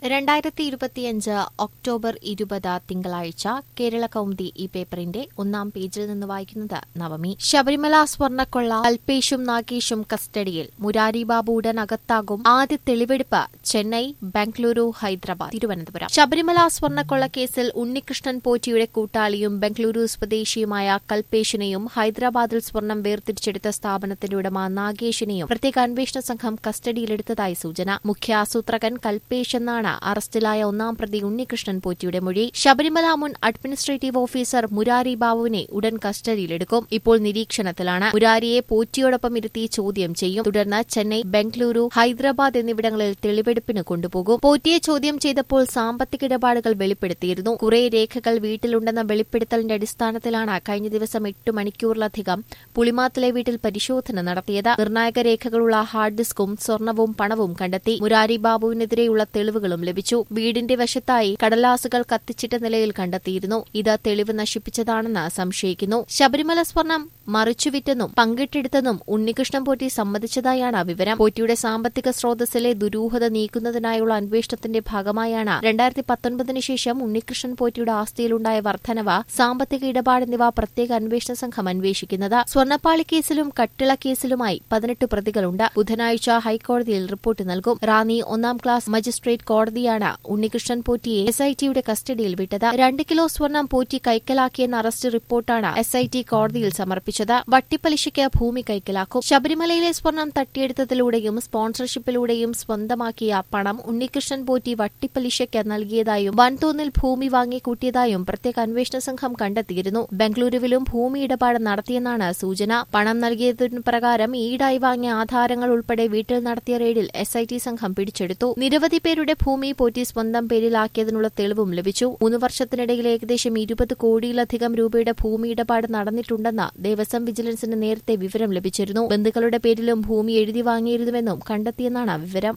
രണ്ടായിരത്തി ഇരുപത്തിയഞ്ച് ഒക്ടോബർ ഇരുപത് തിങ്കളാഴ്ച കേരള കൗമുദി ഈ പേപ്പറിന്റെ ഒന്നാം പേജിൽ നിന്ന് വായിക്കുന്നത് നവമി ശബരിമല സ്വർണ്ണക്കൊള്ള അൽപേഷും നാഗേഷും കസ്റ്റഡിയിൽ മുരാരി ബാബു ഉടൻ അകത്താകും ആദ്യ തെളിവെടുപ്പ് ചെന്നൈ ബംഗളൂരു ഹൈദരാബാദ് തിരുവനന്തപുരം ശബരിമല സ്വർണ്ണക്കൊള്ള കേസിൽ ഉണ്ണികൃഷ്ണൻ പോറ്റിയുടെ കൂട്ടാളിയും ബംഗളൂരു സ്വദേശിയുമായ കൽപേഷിനെയും ഹൈദരാബാദിൽ സ്വർണം വേർതിരിച്ചെടുത്ത സ്ഥാപനത്തിന്റെ ഉടമ നാഗേഷിനെയും പ്രത്യേക അന്വേഷണ സംഘം കസ്റ്റഡിയിലെടുത്തതായി സൂചന മുഖ്യ ആസൂത്രകൻ കൽപേഷ് എന്നാണ് അറസ്റ്റിലായ ഒന്നാം പ്രതി ഉണ്ണികൃഷ്ണൻ പോറ്റിയുടെ മൊഴി ശബരിമല മുൻ അഡ്മിനിസ്ട്രേറ്റീവ് ഓഫീസർ മുരാരി ബാബുവിനെ ഉടൻ കസ്റ്റഡിയിലെടുക്കും ഇപ്പോൾ നിരീക്ഷണത്തിലാണ് മുരാരിയെ പോറ്റിയോടൊപ്പം ഇരുത്തി ചോദ്യം ചെയ്യും തുടർന്ന് ചെന്നൈ ബംഗളൂരു ഹൈദരാബാദ് എന്നിവിടങ്ങളിൽ തെളിവെടുപ്പിന് കൊണ്ടുപോകും പോറ്റിയെ ചോദ്യം ചെയ്തപ്പോൾ സാമ്പത്തിക ഇടപാടുകൾ വെളിപ്പെടുത്തിയിരുന്നു കുറെ രേഖകൾ വീട്ടിലുണ്ടെന്ന വെളിപ്പെടുത്തലിന്റെ അടിസ്ഥാനത്തിലാണ് കഴിഞ്ഞ ദിവസം എട്ട് മണിക്കൂറിലധികം പുളിമാത്തിലെ വീട്ടിൽ പരിശോധന നടത്തിയത് നിർണായക രേഖകളുള്ള ഹാർഡ് ഡിസ്കും സ്വർണവും പണവും കണ്ടെത്തി മുരാരി ബാബുവിനെതിരെയുള്ള തെളിവുകളും ലഭിച്ചു വീടിന്റെ വശത്തായി കടലാസുകൾ കത്തിച്ചിട്ട നിലയിൽ കണ്ടെത്തിയിരുന്നു ഇത് തെളിവ് നശിപ്പിച്ചതാണെന്ന് സംശയിക്കുന്നു ശബരിമല സ്വർണം മറിച്ചുവിറ്റെന്നും പങ്കിട്ടെടുത്തെന്നും ഉണ്ണികൃഷ്ണൻ പോറ്റി സമ്മതിച്ചതായാണ് വിവരം പോറ്റിയുടെ സാമ്പത്തിക സ്രോതസ്സിലെ ദുരൂഹത നീക്കുന്നതിനായുള്ള അന്വേഷണത്തിന്റെ ഭാഗമായാണ് രണ്ടായിരത്തി പത്തൊൻപതിനു ശേഷം ഉണ്ണികൃഷ്ണൻ പോറ്റിയുടെ ആസ്തിയിലുണ്ടായ വർധനവ് സാമ്പത്തിക ഇടപാട് എന്നിവ പ്രത്യേക അന്വേഷണ സംഘം അന്വേഷിക്കുന്നത് സ്വർണ്ണപ്പാളി കേസിലും കട്ടിള കേസിലുമായി പതിനെട്ട് പ്രതികളുണ്ട് ബുധനാഴ്ച ഹൈക്കോടതിയിൽ റിപ്പോർട്ട് നൽകും റാന്നി ഒന്നാം ക്ലാസ് മജിസ്ട്രേറ്റ് കോടതിയാണ് ഉണ്ണികൃഷ്ണൻ പോറ്റിയെ എസ് ഐ ടിയുടെ കസ്റ്റഡിയിൽ വിട്ടത് രണ്ട് കിലോ സ്വർണം പോറ്റി കൈക്കലാക്കിയെന്ന അറസ്റ്റ് റിപ്പോർട്ടാണ് എസ് ഐ ടി കോടതിയിൽ സമർപ്പിച്ചത് വട്ടിപ്പലിശയ്ക്ക് ഭൂമി കൈക്കലാക്കും ശബരിമലയിലെ സ്വർണം തട്ടിയെടുത്തതിലൂടെയും സ്പോൺസർഷിപ്പിലൂടെയും സ്വന്തമാക്കിയ പണം ഉണ്ണികൃഷ്ണൻ പോറ്റി വട്ടിപ്പലിശയ്ക്ക് നൽകിയതായും വൻതോന്നിൽ ഭൂമി വാങ്ങിക്കൂട്ടിയതായും പ്രത്യേക അന്വേഷണ സംഘം കണ്ടെത്തിയിരുന്നു ബംഗളൂരുവിലും ഭൂമി ഇടപാട് നടത്തിയെന്നാണ് സൂചന പണം നൽകിയതിനു പ്രകാരം ഈടായി വാങ്ങിയ ആധാരങ്ങൾ ഉൾപ്പെടെ വീട്ടിൽ നടത്തിയ റെയ്ഡിൽ എസ് ഐ ടി സംഘം പിടിച്ചെടുത്തു നിരവധി പേരുടെ ഭൂമി പോറ്റി സ്വന്തം പേരിലാക്കിയതിനുള്ള തെളിവും ലഭിച്ചു മൂന്ന് വർഷത്തിനിടയിൽ ഏകദേശം ഇരുപത് കോടിയിലധികം രൂപയുടെ ഭൂമി ഇടപാട് നടന്നിട്ടുണ്ടെന്ന് ദേവസ്വം വിജിലൻസിന് നേരത്തെ വിവരം ലഭിച്ചിരുന്നു ബന്ധുക്കളുടെ പേരിലും ഭൂമി എഴുതി വാങ്ങിയിരുന്നുവെന്നും കണ്ടെത്തിയെന്നാണ് വിവരം